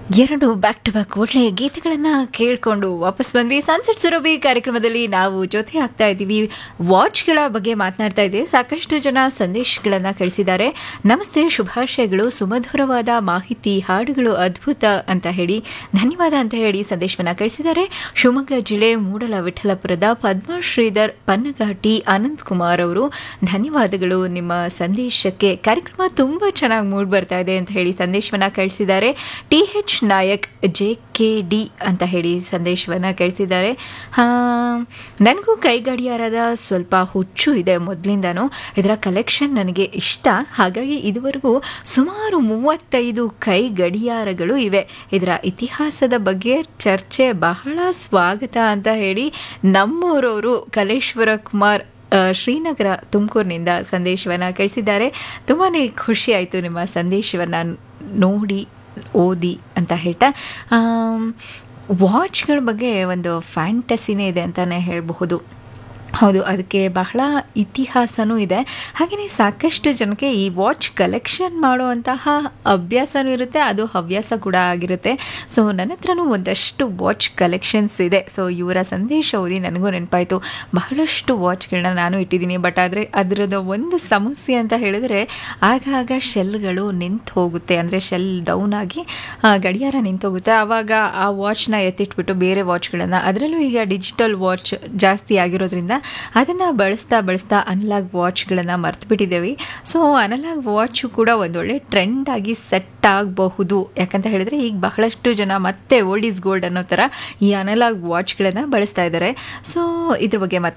ಎರಡು back to back ಒಳ್ಳೆ ಗೀತೆಗಳನ್ನು ಕೇಳಿಕೊಂಡು ವಾಪಸ್ ಬಂದ್ವಿ ಸನ್ಸೆಟ್ ಸುರಭಿ ಕಾರ್ಯಕ್ರಮದಲ್ಲಿ ನಾವು ಜೊತೆ ಆಗ್ತಾ ಇದ್ದೀವಿ ವಾಚ್ಗಳ ಬಗ್ಗೆ ಮಾತನಾಡ್ತಾ ಇದ್ದೀವಿ ಸಾಕಷ್ಟು ಜನ ಸಂದೇಶಗಳನ್ನು ಕಳಿಸಿದ್ದಾರೆ ನಮಸ್ತೆ ಶುಭಾಶಯಗಳು ಸುಮಧುರವಾದ ಮಾಹಿತಿ ಹಾಡುಗಳು ಅದ್ಭುತ ಅಂತ ಹೇಳಿ ಧನ್ಯವಾದ ಅಂತ ಹೇಳಿ ಸಂದೇಶವನ್ನು ಕಳಿಸಿದ್ದಾರೆ ಶಿವಮೊಗ್ಗ ಜಿಲ್ಲೆ ಮೂಡಲ ವಿಠಲಪುರದ ಪದ್ಮ ಶ್ರೀಧರ್ ಪನ್ನಘಾಟಿ ಅನಂತ್ ಕುಮಾರ್ ಅವರು ಧನ್ಯವಾದಗಳು ನಿಮ್ಮ ಸಂದೇಶಕ್ಕೆ ಕಾರ್ಯಕ್ರಮ ತುಂಬ ಚೆನ್ನಾಗಿ ಮೂಡ್ ಬರ್ತಾ ಇದೆ ಅಂತ ಹೇಳಿ ಸಂದೇಶವನ್ನು ಕಳಿಸಿದ್ದಾರೆ T H Nayak J K D ಅಂತ ಹೇಳಿ ಸಂದೇಶವನ್ನು ಕಳಿಸಿದ್ದಾರೆ ನನಗೂ ಕೈ ಗಡಿಯಾರದ ಸ್ವಲ್ಪ ಹುಚ್ಚು ಇದೆ ಮೊದಲಿಂದನೂ ಇದರ ಕಲೆಕ್ಷನ್ ನನಗೆ ಇಷ್ಟ ಹಾಗಾಗಿ ಇದುವರೆಗೂ ಸುಮಾರು ಮೂವತ್ತೈದು ಕೈ ಗಡಿಯಾರಗಳು ಇವೆ ಇದರ ಇತಿಹಾಸದ ಬಗ್ಗೆ ಚರ್ಚೆ ಬಹಳ ಸ್ವಾಗತ ಅಂತ ಹೇಳಿ ನಮ್ಮೂರವರು ಕಲೇಶ್ವರ ಕುಮಾರ್ ಆ, ಶ್ರೀನಗರ ತುಮಕೂರಿನಿಂದ ಸಂದೇಶವನ್ನು ಕಳಿಸಿದ್ದಾರೆ ತುಂಬಾ ಖುಷಿ ಆಯಿತು ನಿಮ್ಮ ಸಂದೇಶವನ್ನು ನೋಡಿ ಓದಿ ಅಂತ ಹೇಳ್ತಾ ಆಮ್, ವಾಚ್ಗಳ ಬಗ್ಗೆ ಒಂದು ಫ್ಯಾಂಟಸಿನೇ ಇದೆ ಅಂತಲೇ ಹೇಳಬಹುದು ಹೌದು ಅದಕ್ಕೆ ಬಹಳ ಇತಿಹಾಸನೂ ಇದೆ ಹಾಗೆಯೇ ಸಾಕಷ್ಟು ಜನಕ್ಕೆ ಈ ವಾಚ್ ಕಲೆಕ್ಷನ್ ಮಾಡುವಂತಹ ಅಭ್ಯಾಸನೂ ಇರುತ್ತೆ ಅದು ಹವ್ಯಾಸ ಕೂಡ ಆಗಿರುತ್ತೆ ಸೊ ನನ್ನ ಹತ್ರನೂ ಒಂದಷ್ಟು ವಾಚ್ ಕಲೆಕ್ಷನ್ಸ್ ಇದೆ ಸೊ ಇವರ ಸಂದೇಶ ಓದಿ ನನಗೂ ನೆನಪಾಯಿತು ಬಹಳಷ್ಟು ವಾಚ್ಗಳನ್ನ ನಾನು ಇಟ್ಟಿದ್ದೀನಿ ಬಟ್ ಆದರೆ ಅದರದ ಒಂದು ಸಮಸ್ಯೆ ಅಂತ ಹೇಳಿದ್ರೆ ಆಗಾಗ ಶೆಲ್ಗಳು ನಿಂತು ಹೋಗುತ್ತೆ ಅಂದರೆ ಶೆಲ್ ಡೌನ್ ಆಗಿ ಆ, ಗಡಿಯಾರ ನಿಂತೋಗುತ್ತೆ ಆವಾಗ ಆ ವಾಚ್ನ ಎತ್ತಿಟ್ಬಿಟ್ಟು ಬೇರೆ ವಾಚ್ಗಳನ್ನು ಅದರಲ್ಲೂ ಈಗ ಡಿಜಿಟಲ್ ವಾಚ್ ಜಾಸ್ತಿ ಆಗಿರೋದ್ರಿಂದ ಅದನ್ನು ಬಳಸ್ತಾ ಬಳಸ್ತಾ ಅನಲಾಗ್ ವಾಚ್ಗಳನ್ನು ಮರ್ತು ಬಿಟ್ಟಿದ್ದೇವೆ ಸೊ ಅನಲಾಗ್ ವಾಚು ಕೂಡ ಒಂದೊಳ್ಳೆ ಟ್ರೆಂಡ್ ಆಗಿ ಸೆಟ್ ಆಗಬಹುದು ಯಾಕಂತ ಹೇಳಿದ್ರೆ ಈಗ ಬಹಳಷ್ಟು ಜನ ಮತ್ತೆ ಓಲ್ಡ್ ಈಸ್ ಗೋಲ್ಡ್ ಅನ್ನೋ ಥರ ಈ ಅನಲಾಗ್ ವಾಚ್ಗಳನ್ನು ಬಳಸ್ತಾ ಇದ್ದಾರೆ ಸೊ ಇದ್ರ ಬಗ್ಗೆ ಮತ್ತೆ